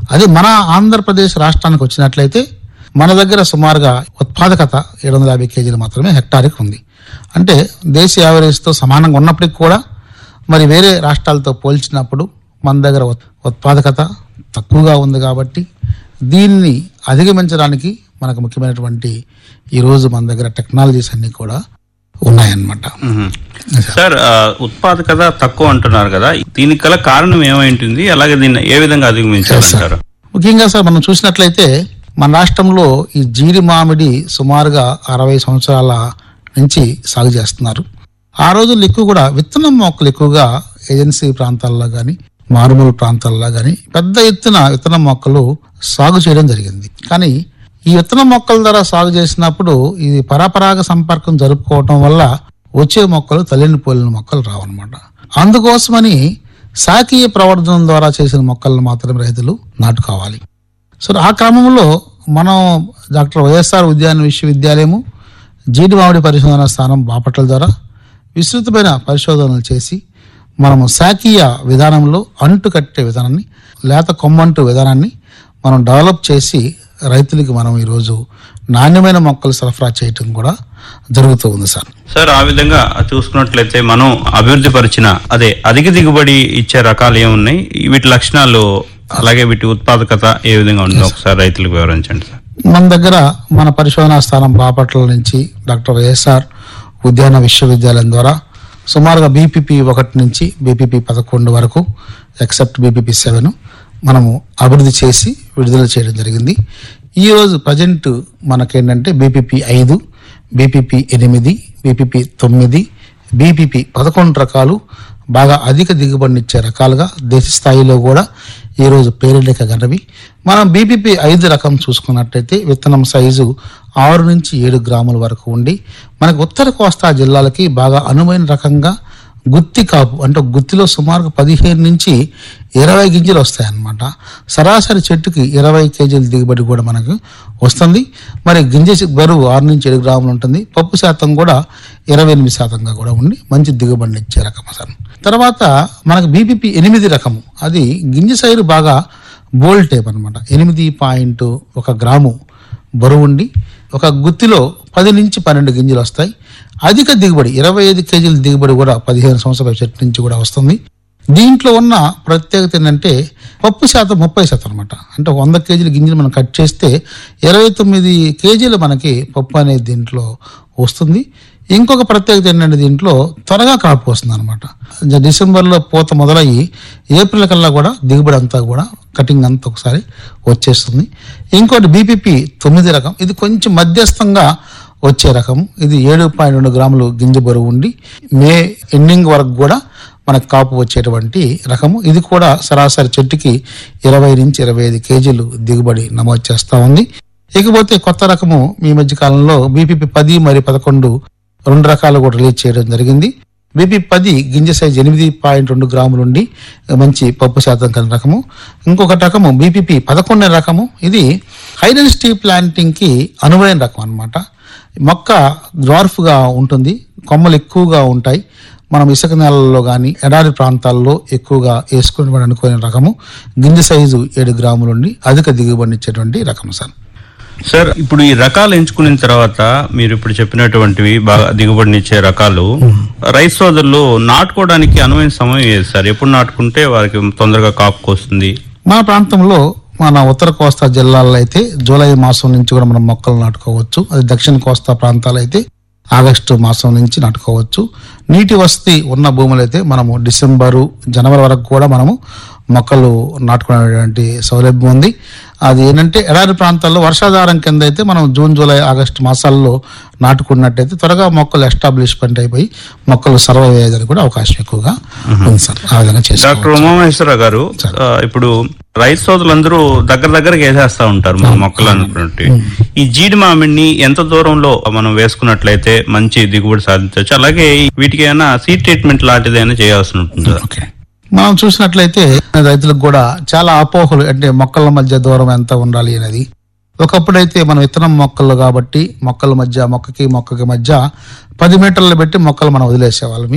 అదే మన ఆంధ్రప్రదేశ్ రాష్ట్రానికి వచ్చినట్లయితే మన దగ్గర సుమారుగా ఉత్పాదకత ఏడు వందల యాభై కేజీలు మాత్రమే హెక్టార్కి ఉంది అంటే దేశ యావరేజ్తో సమానంగా ఉన్నప్పటికీ కూడా మరి వేరే రాష్ట్రాలతో పోల్చినప్పుడు మన దగ్గర ఉత్- ఉత్పాదకత తక్కువగా ఉంది కాబట్టి దీన్ని అధిగమించడానికి మనకు ముఖ్యమైనటువంటి ఈ రోజు మన దగ్గర టెక్నాలజీస్ అన్ని కూడా ఉన్నాయన్నమాట మ్మ్. సార్ ఆ, ఉత్పాదకత తక్కువ అంటున్నారు కదా దీనికి గల కారణం ఏమైంటుంది అలాగే దీన్ని ఏ విధంగా అధిగమించాలంటారు ముఖ్యంగా సార్ మనం చూసినట్లయితే మన రాష్ట్రంలో ఈ జీడి మామిడి సుమారుగా అరవై సంవత్సరాల నుంచి సాగు చేస్తున్నారు ఆ రోజుల్లో ఎక్కువ కూడా విత్తనం మొక్కలు ఎక్కువగా ఏజెన్సీ ప్రాంతాల్లో కానీ మారుమూల ప్రాంతాల్లో కానీ పెద్ద ఎత్తున విత్తనం మొక్కలు సాగు చేయడం జరిగింది కానీ ఈ విత్తనం మొక్కల ద్వారా సాగు చేసినప్పుడు ఇది పరపరాగ సంపర్కం జరుపుకోవటం వల్ల వచ్చే మొక్కలు తల్లిని పోలిన మొక్కలు రావన్నమాట అందుకోసమని శాఖీయ ప్రవర్ధనం ద్వారా చేసిన మొక్కలను మాత్రమే రైతులు నాటుకోవాలి సో ఆ క్రమంలో మనం డాక్టర్ వైఎస్ఆర్ ఉద్యాన విశ్వవిద్యాలయము జీడి మామిడి పరిశోధన స్థానం బాపట్ల ద్వారా విస్తృతమైన పరిశోధనలు చేసి మనము శాఖీయ విధానంలో అంటు కట్టే విధానాన్ని లేత కొమ్మంటు విధానాన్ని మనం డెవలప్ చేసి రైతులకి మనం ఈరోజు నాణ్యమైన మొక్కలు సరఫరా చేయటం కూడా జరుగుతూ ఉంది సార్ సార్ ఆ విధంగా చూసుకున్నట్లయితే మనం అభివృద్ధి పరిచిన అదే అధిక దిగుబడి ఇచ్చే రకాలు ఏమున్నాయి వీటి లక్షణాలు అలాగే వీటి ఉత్పాదకత ఏ విధంగా ఉందో ఒకసారి రైతులకు వివరించండి సార్ మన దగ్గర మన పరిశోధనా స్థానం బాపట్ల నుంచి డాక్టర్ వైఎస్ఆర్ ఉద్యాన విశ్వవిద్యాలయం ద్వారా సుమారుగా బీపీపీ ఒకటి నుంచి బీపీపీ పదకొండు వరకు ఎక్సెప్ట్ బీపీపీ సెవెన్ మనము అభివృద్ధి చేసి విడుదల చేయడం జరిగింది ఈ రోజు ప్రజెంట్ మనకేంటంటే బీపీపీ ఐదు బీపీపీ ఎనిమిది బీపీపీ తొమ్మిది బీపీపీ పదకొండు రకాలు బాగా అధిక దిగుబడినిచ్చే రకాలుగా దేశ స్థాయిలో కూడా ఈరోజు పేరెన్నిక గనవి మనం బీపీపీ ఐదు రకం చూసుకున్నట్టయితే విత్తనం సైజు ఆరు నుంచి ఏడు గ్రాముల వరకు ఉండి మనకు ఉత్తర కోస్తా జిల్లాలకి బాగా అనువైన రకంగా గుత్తి కాపు అంటే ఒక గుత్తిలో సుమారు పదిహేను నుంచి ఇరవై గింజలు వస్తాయన్నమాట సరాసరి చెట్టుకి ఇరవై కేజీల దిగుబడి కూడా మనకు వస్తుంది మరి గింజ బరువు ఆరు నుంచి ఏడు గ్రాములు ఉంటుంది పప్పు శాతం కూడా ఇరవై ఎనిమిది శాతంగా కూడా ఉండి మంచి దిగుబడిని ఇచ్చే రకం అసలు తర్వాత మనకు బీపీపీ ఎనిమిది రకము అది గింజ సైరు బాగా బోల్ టైప్ అనమాట ఎనిమిది పాయింట్ ఒక గ్రాము బరువు ఉండి ఒక గుత్తిలో పది నుంచి పన్నెండు గింజలు వస్తాయి అధిక దిగుబడి ఇరవై ఐదు కేజీల దిగుబడి కూడా పదిహేను సంవత్సరాల చెట్టు నుంచి కూడా వస్తుంది దీంట్లో ఉన్న ప్రత్యేకత ఏంటంటే పప్పు శాతం ముప్పై శాతం అనమాట అంటే వంద కేజీల గింజలు మనం కట్ చేస్తే ఇరవై తొమ్మిది కేజీలు మనకి పప్పు అనేది దీంట్లో వస్తుంది ఇంకొక ప్రత్యేకత ఏంటంటే దీంట్లో త్వరగా కాపు వస్తుంది అనమాట డిసెంబర్లో పూత మొదలయ్యి ఏప్రిల్ కల్లా కూడా దిగుబడి అంతా కూడా కటింగ్ అంతా ఒకసారి వచ్చేస్తుంది ఇంకోటి బీపీపీ తొమ్మిది రకం ఇది కొంచెం మధ్యస్థంగా వచ్చే రకం ఇది ఏడు పాయింట్ రెండు గ్రాములు గింజ బరువు ఉండి మే ఎండింగ్ వరకు కూడా మనకు కాపు వచ్చేటువంటి రకము ఇది కూడా సరాసరి చెట్టుకి ఇరవై నుంచి ఇరవై ఐదు కేజీలు దిగుబడి నమోదు చేస్తా ఉంది ఇకపోతే కొత్త రకము ఈ మధ్య కాలంలో బీపీపీ పది మరియు పదకొండు రెండు రకాలు కూడా రిలీజ్ చేయడం జరిగింది బీపీ పది గింజ సైజ్ ఎనిమిది పాయింట్ రెండు గ్రాములు ఉండి మంచి పప్పు శాతం కలిగిన రకము ఇంకొక రకము బీపీపీ పదకొండు రకము ఇది హై డెన్సిటీ ప్లాంటింగ్ కి అనువైన రకం అన్నమాట మొక్క డ్వార్ఫ్ గా ఉంటుంది కొమ్మలు ఎక్కువగా ఉంటాయి మనం ఇసుక నేలల్లో కానీ ఎడారి ప్రాంతాల్లో ఎక్కువగా వేసుకుని అనుకునే రకము గింజ సైజు ఏడు గ్రాములు ఉండి అధిక దిగుబడినిచ్చేటువంటి రకం సార్ సార్ ఇప్పుడు ఈ రకాలు ఎంచుకున్న తర్వాత మీరు ఇప్పుడు చెప్పినటువంటివి బాగా దిగుబడినిచ్చే రకాలు రైతు సోదరులు నాటుకోవడానికి అనువైన సమయం ఏది సార్ ఎప్పుడు నాటుకుంటే వారికి తొందరగా కాపుకు వస్తుంది మన ప్రాంతంలో మన ఉత్తర కోస్తా జిల్లాల్లో అయితే జూలై మాసం నుంచి కూడా మనం మొక్కలు నాటుకోవచ్చు అది దక్షిణ కోస్తా ప్రాంతాలు అయితే ఆగస్టు మాసం నుంచి నాటుకోవచ్చు నీటి వసతి ఉన్న భూములు అయితే మనము డిసెంబరు జనవరి వరకు కూడా మనము మొక్కలు నాటుకునేటువంటి సౌలభ్యం ఉంది అది ఏంటంటే ఎడారి ప్రాంతాల్లో వర్షాధారం కింద అయితే మనం జూన్ జూలై ఆగస్టు మాసాల్లో నాటుకున్నట్టయితే త్వరగా మొక్కలు ఎస్టాబ్లిష్మెంట్ అయిపోయి మొక్కలు సర్వైవ్ అయ్యేదానికి కూడా అవకాశం ఎక్కువగా ఉంది సార్ ఆ విధంగా డాక్టర్ చేసుకోవచ్చు ఉమామహేశ్వరరావు గారు ఆ, ఇప్పుడు రైతు సోదరులందరూ దగ్గర దగ్గరకి వేసేస్తా ఉంటారు మన మొక్కలు అనుకున్నట్టు ఈ జీడి మామిడిని ఎంత దూరంలో మనం వేసుకున్నట్లయితే మంచి దిగుబడి సాధించవచ్చు అలాగే వీటికి ఏమైనా సీడ్ ట్రీట్మెంట్ లాంటిది అయినా చేయాల్సి ఉంటుంది ఓకే మనం చూసినట్లయితే రైతులకు కూడా చాలా అపోహలు అంటే మొక్కల మధ్య దూరం ఎంత ఉండాలి అనేది ఒకప్పుడైతే మనం విత్తనం మొక్కలు కాబట్టి మొక్కల మధ్య మొక్కకి మొక్కకి మధ్య పది మీటర్లు పెట్టి మొక్కలు మనం వదిలేసేవాళ్ళమి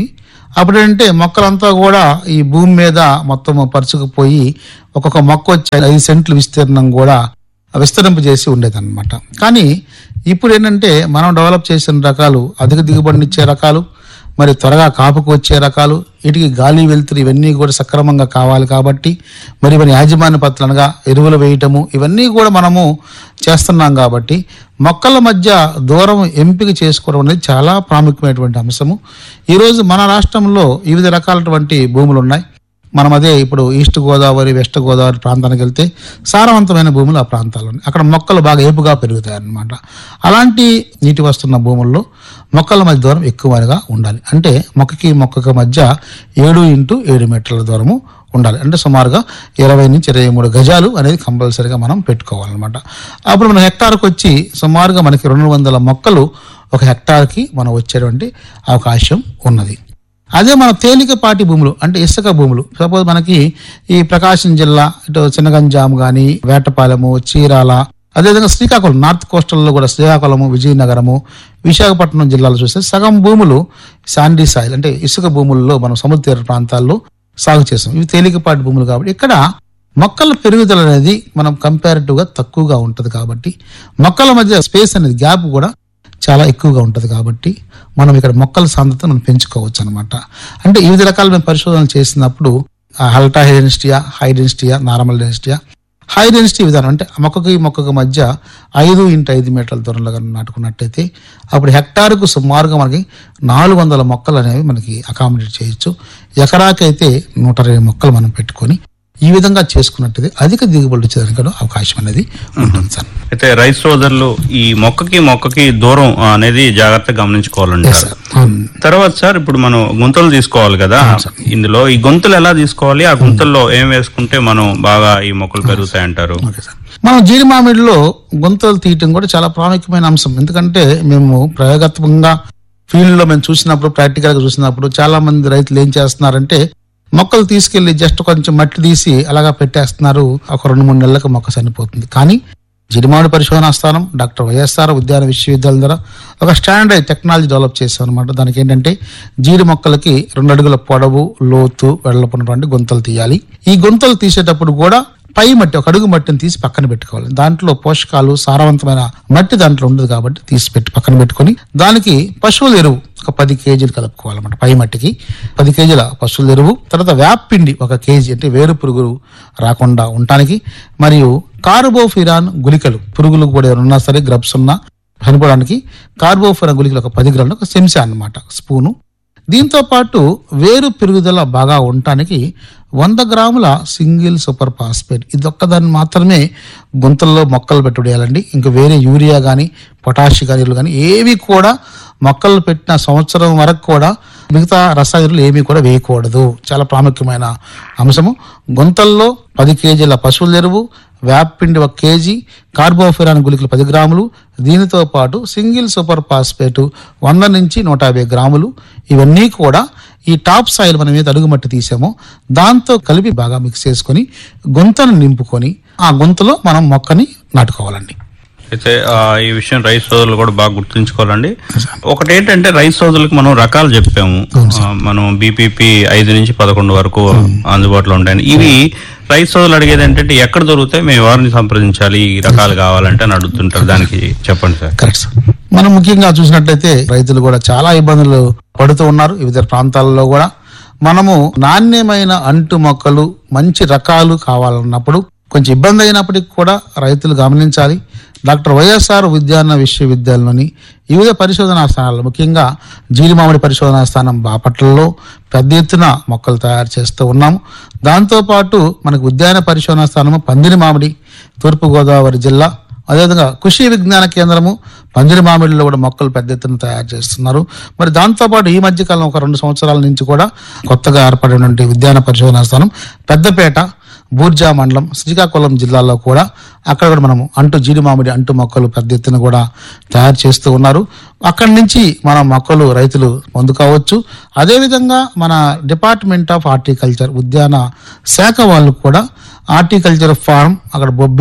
అప్పుడంటే మొక్కలంతా కూడా ఈ భూమి మీద మొత్తం పరుచుకుపోయి ఒక్కొక్క మొక్క వచ్చి ఐదు సెంట్లు విస్తీర్ణం కూడా విస్తరింపు చేసి ఉండేదన్నమాట కానీ ఇప్పుడు ఏంటంటే మనం డెవలప్ చేసిన రకాలు అధిక దిగుబడినిచ్చే రకాలు మరి త్వరగా కాపుకు వచ్చే రకాలు వీటికి గాలి వెలుతురు ఇవన్నీ కూడా సక్రమంగా కావాలి కాబట్టి మరి మన యాజమాన్య పత్రాలుగా ఎరువులు వేయటము ఇవన్నీ కూడా మనము చేస్తున్నాం కాబట్టి మొక్కల మధ్య దూరం ఎంపిక చేసుకోవడం అనేది చాలా ప్రాముఖ్యమైనటువంటి అంశము ఈరోజు మన రాష్ట్రంలో వివిధ రకాలటువంటి భూములు ఉన్నాయి మనం అదే ఇప్పుడు ఈస్ట్ గోదావరి వెస్ట్ గోదావరి ప్రాంతానికి వెళ్తే సారవంతమైన భూములు ఆ ప్రాంతాల్లో ఉన్నాయి అక్కడ మొక్కలు బాగా ఏపుగా పెరుగుతాయి అన్నమాట అలాంటి నీటి వస్తున్న భూముల్లో మొక్కల మధ్య దూరం ఎక్కువగా ఉండాలి అంటే మొక్కకి మొక్కకి మధ్య ఏడు ఇంటూ ఏడు మీటర్ల దూరము ఉండాలి అంటే సుమారుగా ఇరవై నుంచి ఇరవై మూడు గజాలు అనేది కంపల్సరీగా మనం పెట్టుకోవాలన్నమాట అప్పుడు మన హెక్టార్కి వచ్చి సుమారుగా మనకి రెండు వందల మొక్కలు ఒక హెక్టార్కి మనం వచ్చేటువంటి అవకాశం ఉన్నది అదే మన తేలికపాటి భూములు అంటే ఇసుక భూములు సపోజ్ మనకి ఈ ప్రకాశం జిల్లా ఇటు చిన్నగంజాం గాని వేటపాలెము చీరాల అదేవిధంగా శ్రీకాకుళం నార్త్ కోస్టల్లో కూడా శ్రీకాకుళము విజయనగరము విశాఖపట్నం జిల్లాలో చూస్తే సగం భూములు శాండీ సాయిల్ అంటే ఇసుక భూముల్లో మనం సముద్ర తీర ప్రాంతాల్లో సాగు చేస్తాం ఇవి తేలికపాటి భూములు కాబట్టి ఇక్కడ మొక్కల పెరుగుదల అనేది మనం కంపారిటివ్ గా తక్కువగా ఉంటది కాబట్టి మొక్కల మధ్య స్పేస్ అనేది గ్యాప్ కూడా చాలా ఎక్కువగా ఉంటది కాబట్టి మనం ఇక్కడ మొక్కల సాంద్రత మనం పెంచుకోవచ్చు అనమాట అంటే వివిధ రకాల మేము పరిశోధనలు చేసినప్పుడు అల్ట్రా హై డెన్సిటీయా హై డెన్సిటీయా నార్మల్ డెన్సిటీయా హై డెన్సిటీ విధానం అంటే మొక్కకి మొక్కకి మధ్య ఐదు ఇంటూ ఐదు మీటర్ల దూరంలో కనుక నాటుకున్నట్టయితే అప్పుడు హెక్టార్కు సుమారుగా మనకి నాలుగు వందల మొక్కలు అనేవి మనకి అకామిడేట్ చేయొచ్చు ఎకరాకైతే నూట ఇరవై మొక్కలు మనం పెట్టుకొని ఈ విధంగా చేసుకున్నట్టయితే అధిక దిగుబడి వచ్చేదానికి కూడా అవకాశం అనేది ఉంటుంది సార్ అయితే రైతు సోదరులు ఈ మొక్కకి మొక్కకి దూరం అనేది జాగ్రత్తగా గమనించుకోవాలంటారు సార్ అవును. తర్వాత సార్ ఇప్పుడు మనం గుంతలు తీసుకోవాలి కదా ఇందులో ఈ గుంతలు ఎలా తీసుకోవాలి ఆ గుంతల్లో ఏం వేసుకుంటే మనం బాగా ఈ మొక్కలు పెరుగుతాయి అంటారు ఓకే సార్ మనం జీడి మామిడిలో గుంతలు తీయటం కూడా చాలా ప్రాముఖ్యమైన అంశం ఎందుకంటే మేము ప్రయోగాత్మకంగా ఫీల్డ్ లో మేము చూసినప్పుడు ప్రాక్టికల్ గా చూసినప్పుడు చాలా మంది రైతులు ఏం చేస్తున్నారంటే మొక్కలు తీసుకెళ్లి జస్ట్ కొంచెం మట్టి తీసి అలాగా పెట్టేస్తున్నారు ఒక రెండు మూడు నెలలకు మొక్క చనిపోతుంది కానీ జిడిమామిడి పరిశోధనా స్థానం డాక్టర్ వైఎస్ఆర్ ఉద్యాన విశ్వవిద్యాలయం ద్వారా ఒక స్టాండర్డ్ టెక్నాలజీ డెవలప్ చేస్తాం అనమాట దానికి ఏంటంటే జీడి మొక్కలకి రెండు అడుగుల పొడవు లోతు వెడల్పున్నటువంటి గుంతలు తీయాలి ఈ గుంతలు తీసేటప్పుడు కూడా పై మట్టి ఒక అడుగు మట్టిని తీసి పక్కన పెట్టుకోవాలి దాంట్లో పోషకాలు సారవంతమైన మట్టి దాంట్లో ఉండదు కాబట్టి తీసి పెట్టి పక్కన పెట్టుకొని దానికి పశువుల ఎరువు ఒక పది కేజీలు కలుపుకోవాలన్నమాట పై మట్టికి పది కేజీల పశువుల ఎరువు తర్వాత వేపిండి ఒక కేజీ అంటే వేరు పురుగులు రాకుండా ఉండటానికి మరియు కార్బోఫిరాన్ గుళికలు పురుగులు కూడా ఏమైనా ఉన్నా సరే గ్రబ్స్ ఉన్నా చనిపోవడానికి కార్బోఫిరాన్ గుళికలు ఒక పది గ్రాములు ఒక చెంచా అన్నమాట స్పూను దీంతో పాటు వేరు పెరుగుదల బాగా ఉండటానికి వంద గ్రాముల సింగిల్ సూపర్ ఫాస్ఫేట్ ఇది ఒక్కదాన్ని మాత్రమే గుంతల్లో మొక్కలు పెట్టుడేయాలండి ఇంకా వేరే యూరియా కానీ పొటాషి కానీ కానీ ఏవి కూడా మొక్కలు పెట్టిన సంవత్సరం వరకు కూడా మిగతా రసాయనాలు ఏమీ కూడా వేయకూడదు చాలా ప్రాముఖ్యమైన అంశము గుంతల్లో పది కేజీల పశువుల ఎరువు వేపపిండి ఒక కేజీ కార్బోఫిరాన్ గుళికలు పది గ్రాములు దీనితో పాటు సింగిల్ సూపర్ ఫాస్ఫేట్ వంద నుంచి నూట యాభై గ్రాములు ఇవన్నీ కూడా ఈ టాప్ సాయిల్ మనం ఏదైతే అడుగుమట్టి తీసామో దాంతో కలిపి బాగా మిక్స్ చేసుకొని గుంతను నింపుకొని ఆ గుంతలో మనం మొక్కని నాటుకోవాలండి అయితే ఆ, ఈ విషయం రైతు సోదరులు కూడా బాగా గుర్తుంచుకోవాలండి ఒకటి ఏంటంటే రైతు సోదరులకు మనం రకాలు చెప్పాము ఆ, మనం బీపీపీ ఐదు నుంచి పదకొండు వరకు అందుబాటులో ఉంటాయి ఇవి రైతు సోదరులు అడిగేది ఏంటంటే ఎక్కడ దొరుకుతాయి మేము ఎవరిని సంప్రదించాలి ఈ రకాలు కావాలంటే అని అడుగుతుంటారు దానికి చెప్పండి సార్ కరెక్ట్ సార్ మనం ముఖ్యంగా చూసినట్లయితే రైతులు కూడా చాలా ఇబ్బందులు పడుతూ ఉన్నారు వివిధ ప్రాంతాల్లో కూడా మనము నాణ్యమైన అంటు మొక్కలు మంచి రకాలు కావాలన్నప్పుడు కొంచెం ఇబ్బంది అయినప్పటికీ కూడా రైతులు గమనించాలి డాక్టర్ వైఎస్ఆర్ ఉద్యాన విశ్వవిద్యాలయంలోని వివిధ పరిశోధనా స్థానాలు ముఖ్యంగా జీలిమామిడి పరిశోధనా స్థానం బాపట్లలో పెద్ద ఎత్తున మొక్కలు తయారు చేస్తూ ఉన్నాము దాంతోపాటు మనకు ఉద్యాన పరిశోధనా స్థానము పందిరి మామిడి తూర్పుగోదావరి జిల్లా అదేవిధంగా కృషి విజ్ఞాన కేంద్రము పందిరి మామిడిలో కూడా మొక్కలు పెద్ద ఎత్తున తయారు చేస్తున్నారు మరి దాంతోపాటు ఈ మధ్య కాలం ఒక రెండు సంవత్సరాల నుంచి కూడా కొత్తగా ఏర్పడినటువంటి ఉద్యాన పరిశోధనా స్థానం పెద్దపేట బూర్జా మండలం శ్రీకాకుళం జిల్లాలో కూడా అక్కడ కూడా మనము అంటు జీడి మామిడి అంటు మొక్కలు పెద్ద ఎత్తున కూడా తయారు చేస్తూ ఉన్నారు అక్కడి నుంచి మన మొక్కలు రైతులు పొందుకోవచ్చు అదేవిధంగా మన డిపార్ట్మెంట్ ఆఫ్ హార్టికల్చర్ ఉద్యాన శాఖ వాళ్ళు కూడా హార్టికల్చర్ ఫార్మ్ అక్కడ బొబ్బిలి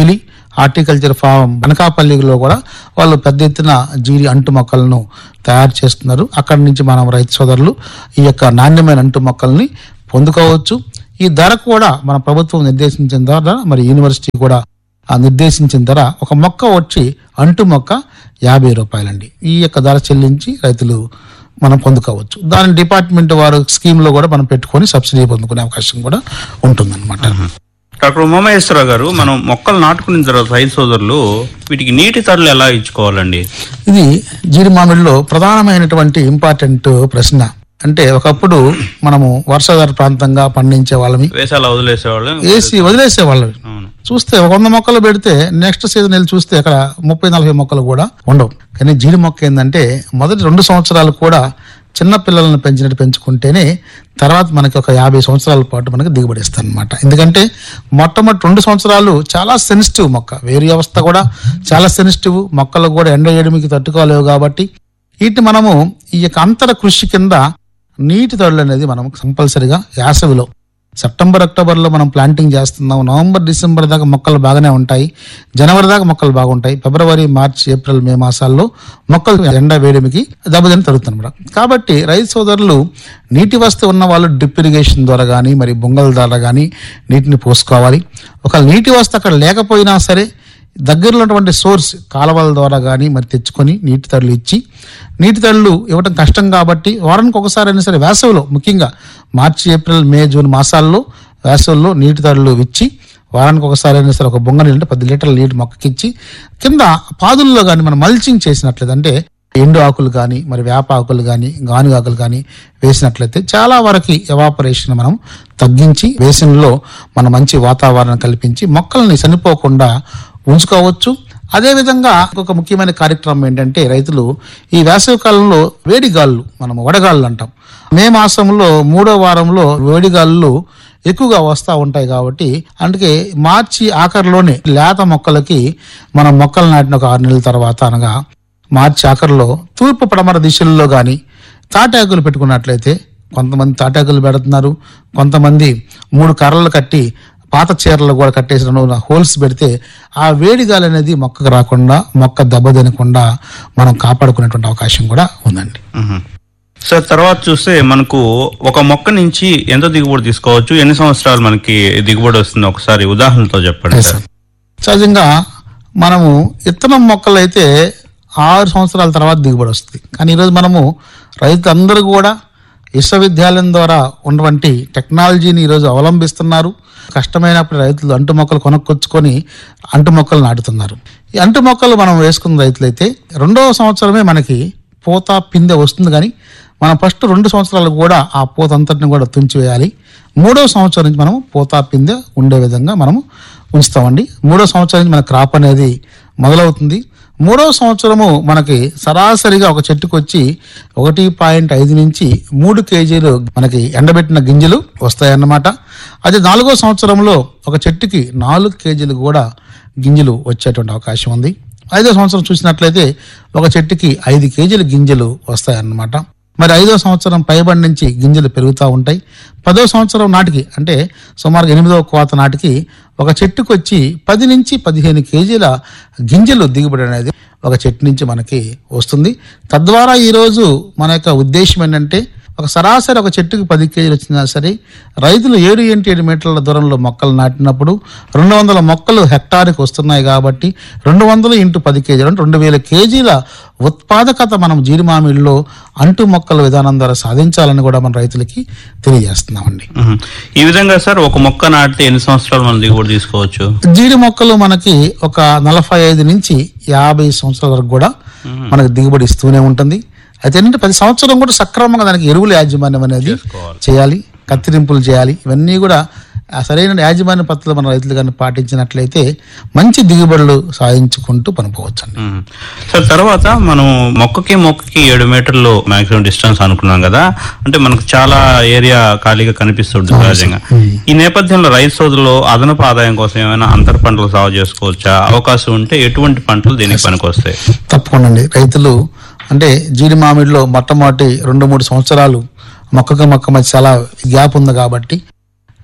హార్టికల్చర్ ఫామ్ అనకాపల్లిలో కూడా వాళ్ళు పెద్ద ఎత్తున జీడి అంటు మొక్కలను తయారు చేస్తున్నారు అక్కడి నుంచి మనం రైతు సోదరులు ఈ యొక్క నాణ్యమైన అంటు మొక్కల్ని పొందుకోవచ్చు ఈ ధర కూడా మన ప్రభుత్వం నిర్దేశించిన ధర మరి యూనివర్సిటీ కూడా ఆ నిర్దేశించిన ధర ఒక మొక్క వచ్చి అంటు మొక్క యాభై రూపాయలండి ఈ యొక్క ధర చెల్లించి రైతులు మనం పొందుకోవచ్చు దాని డిపార్ట్మెంట్ వారు స్కీమ్ లో కూడా మనం పెట్టుకొని సబ్సిడీ పొందుకునే అవకాశం కూడా ఉంటుందన్నమాట డాక్టర్ ఉమామహేశ్వరరావు గారు మనం మొక్కలు నాటుకున్న తర్వాత రైతు సోదరులు వీటికి నీటి తడులు ఎలా ఇచ్చుకోవాలండి ఇది జీడి మామిడిలో ప్రధానమైనటువంటి ఇంపార్టెంట్ ప్రశ్న అంటే ఒకప్పుడు మనము వర్షాధార ప్రాంతంగా పండించే వాళ్ళమి వేసాల వదిలేసేవాళ్ళు వేసి వదిలేసే వాళ్ళమి అవును చూస్తే ఒక వంద మొక్కలు పెడితే నెక్స్ట్ సీజన్ వెళ్ళి చూస్తే అక్కడ ముప్పై నలభై మొక్కలు కూడా ఉండవు కానీ జీడి మొక్క ఏంటంటే మొదటి రెండు సంవత్సరాలు కూడా చిన్న పిల్లలను పెంచినట్టు పెంచుకుంటేనే తర్వాత మనకి ఒక యాభై సంవత్సరాల పాటు మనకి దిగుబడి ఇస్తుంది అనమాట ఎందుకంటే మొట్టమొదటి రెండు సంవత్సరాలు చాలా సెన్సిటివ్ మొక్క వేరు వ్యవస్థ కూడా చాలా సెన్సిటివ్ మొక్కలు కూడా ఎండ ఏడుమికి తట్టుకోలేవు కాబట్టి వీటిని మనము ఈ యొక్క అంతర కృషి కింద నీటి తడులు అనేది మనం కంపల్సరిగా యాసవిలో సెప్టెంబర్ అక్టోబర్ లో మనం ప్లాంటింగ్ చేస్తున్నాం నవంబర్ డిసెంబర్ దాకా మొక్కలు బాగానే ఉంటాయి జనవరి దాకా మొక్కలు బాగుంటాయి ఫిబ్రవరి మార్చి ఏప్రిల్ మే మాసాల్లో మొక్కలు ఎండ వేడిమికి దెబ్బతిని తరుగుతుంది కాబట్టి రైతు సోదరులు నీటి వస్తు ఉన్న వాళ్ళు డ్రిప్ ఇరిగేషన్ ద్వారా కానీ మరి బొంగల ద్వారా కానీ నీటిని పోసుకోవాలి ఒక నీటి వస్తు అక్కడ లేకపోయినా సరే దగ్గరలో ఉన్నటువంటి సోర్స్ కాలువల ద్వారా కానీ మరి తెచ్చుకొని నీటి తడులు ఇచ్చి నీటి తడులు ఇవ్వడం కష్టం కాబట్టి వారానికి ఒకసారి అయినా సరే వేసవిలో ముఖ్యంగా మార్చి ఏప్రిల్ మే జూన్ మాసాల్లో వేసవిలో నీటి తడులు ఇచ్చి వారానికి ఒకసారి అయినా సరే ఒక బొంగ నీళ్ళు పది లీటర్ల నీటి మొక్కకిచ్చి కింద పాదుల్లో కానీ మనం మల్చింగ్ చేసినట్లయితే అంటే ఎండు ఆకులు కానీ మరి వేప ఆకులు కానీ గానుగ ఆకులు కానీ వేసినట్లయితే చాలా వరకు ఎవాపరేషన్ మనం తగ్గించి వేసవిలో మన మంచి వాతావరణం కల్పించి మొక్కల్ని చనిపోకుండా ఉంచుకోవచ్చు అదేవిధంగా ఒక ముఖ్యమైన కార్యక్రమం ఏంటంటే రైతులు ఈ వేసవి కాలంలో వేడిగాళ్ళు మనం వడగాళ్ళు అంటాం మే మాసంలో మూడో వారంలో వేడిగాళ్ళు ఎక్కువగా వస్తూ ఉంటాయి కాబట్టి అందుకే మార్చి ఆఖరిలోనే లేత మొక్కలకి మనం మొక్కలు నాటిన ఒక ఆరు నెలల తర్వాత అనగా మార్చి ఆఖరిలో తూర్పు పడమర దిశల్లో కానీ తాటాకులు పెట్టుకున్నట్లయితే కొంతమంది తాటాకులు పెడుతున్నారు కొంతమంది మూడు కర్రలు కట్టి పాత చీరలు కూడా కట్టేసిన హోల్స్ పెడితే ఆ వేడి గాలి అనేది మొక్కకు రాకుండా మొక్క దెబ్బ తినకుండా మనం కాపాడుకునేటువంటి అవకాశం కూడా ఉందండి మ్మ్. సార్ తర్వాత చూస్తే మనకు ఒక మొక్క నుంచి ఎంత దిగుబడి తీసుకోవచ్చు ఎన్ని సంవత్సరాలు మనకి దిగుబడి వస్తుంది ఒకసారి ఉదాహరణతో చెప్పండి సార్ సహజంగా మనము ఇత్తనం మొక్కలు అయితే ఆరు సంవత్సరాల తర్వాత దిగుబడి వస్తుంది కానీ ఈరోజు మనము రైతులందరూ కూడా విశ్వవిద్యాలయం ద్వారా ఉన్నటువంటి టెక్నాలజీని ఈరోజు అవలంబిస్తున్నారు కష్టమైనప్పుడు రైతులు అంటు మొక్కలు కొనుక్కొచ్చుకొని అంటు మొక్కలు నాటుతున్నారు ఈ అంటు మొక్కలు మనం వేసుకున్న రైతులైతే రెండవ సంవత్సరమే మనకి పూత పిందె వస్తుంది కానీ మనం ఫస్ట్ రెండు సంవత్సరాలు కూడా ఆ పూత అంతటిని కూడా తుంచివేయాలి మూడో సంవత్సరం నుంచి మనం పూత పిందె ఉండే విధంగా మనము ఉంచుతామండి మూడో సంవత్సరం నుంచి మన క్రాప్ అనేది మొదలవుతుంది మూడో సంవత్సరము మనకి సరాసరిగా ఒక చెట్టుకు వచ్చి ఒకటి పాయింట్ ఐదు నుంచి మూడు కేజీలు మనకి ఎండబెట్టిన గింజలు వస్తాయన్నమాట అదే నాలుగో సంవత్సరంలో ఒక చెట్టుకి నాలుగు కేజీలు కూడా గింజలు వచ్చేటువంటి అవకాశం ఉంది ఐదో సంవత్సరం చూసినట్లయితే ఒక చెట్టుకి ఐదు కేజీల గింజలు వస్తాయన్నమాట మరి ఐదో సంవత్సరం పైబడి నుంచి గింజలు పెరుగుతూ ఉంటాయి పదో సంవత్సరం నాటికి అంటే సుమారు ఎనిమిదవ కోత నాటికి ఒక చెట్టుకు వచ్చి పది నుంచి పదిహేను కేజీల గింజలు దిగుబడి అనేది ఒక చెట్టు నుంచి మనకి వస్తుంది తద్వారా ఈరోజు మన యొక్క ఉద్దేశం ఏంటంటే ఒక సరాసరి ఒక చెట్టుకి పది కేజీలు వచ్చినా సరే రైతులు ఏడు ఏంటి ఏడు మీటర్ల దూరంలో మొక్కలు నాటినప్పుడు రెండు వందల మొక్కలు హెక్టార్కి వస్తున్నాయి కాబట్టి రెండు వందలు ఇంటూ పది కేజీలు అంటే రెండు వేల కేజీల ఉత్పాదకత మనం జీడి మామిడిలో అంటు మొక్కల విధానం ద్వారా సాధించాలని కూడా మన రైతులకి తెలియజేస్తున్నామండి మ్మ్. ఈ విధంగా సార్ ఒక మొక్క నాటితే ఎన్ని సంవత్సరాలు మనం దిగుబడి తీసుకోవచ్చు జీడి మొక్కలు మనకి ఒక నలభై ఐదు నుంచి యాభై సంవత్సరాల వరకు కూడా మనకు దిగుబడి ఇస్తూనే ఉంటుంది అయితే ఏంటంటే ప్రతి సంవత్సరం కూడా సక్రమంగా దానికి ఎరువుల యాజమాన్యం అనేది చేయాలి కత్తిరింపులు చేయాలి ఇవన్నీ కూడా ఆ సరైన యాజమాన్య పద్ధతులు మన రైతులు కానీ పాటించినట్లయితే మంచి దిగుబడులు సాధించుకుంటూ పనిపోవచ్చు అండి మ్మ్. సార్ తర్వాత మనం మొక్కకి మొక్కకి ఏడు మీటర్లు మాక్సిమం డిస్టెన్స్ అనుకున్నాం కదా అంటే మనకు చాలా ఏరియా ఖాళీగా కనిపిస్తుంది సహజంగా ఈ నేపథ్యంలో రైతు సోదరులు అదనపు ఆదాయం కోసం ఏమైనా అంతర పంటలు సాగు చేసుకోవచ్చా అవకాశం ఉంటే ఎటువంటి పంటలు దీనికి పనికొస్తాయి తప్పకుండా అండి రైతులు అంటే జీడి మామిడిలో మొట్టమొదటి రెండు మూడు సంవత్సరాలు మొక్కకు మొక్క మధ్య చాలా గ్యాప్ ఉంది కాబట్టి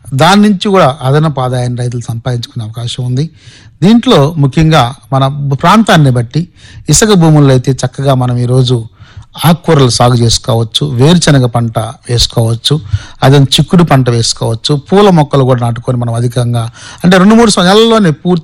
దాని నుంచి కూడా అదనపు ఆదాయాన్ని రైతులు సంపాదించుకునే అవకాశం ఉంది దీంట్లో ముఖ్యంగా మన ప్రాంతాన్ని బట్టి ఇసుక భూముల్లో అయితే చక్కగా మనం ఈరోజు ఆకుకూరలు సాగు చేసుకోవచ్చు వేరుశనగ పంట వేసుకోవచ్చు అదే చిక్కుడు పంట వేసుకోవచ్చు పూల మొక్కలు కూడా నాటుకొని మనం అధికంగా అంటే రెండు మూడు నెలల్లోనే పూర్తి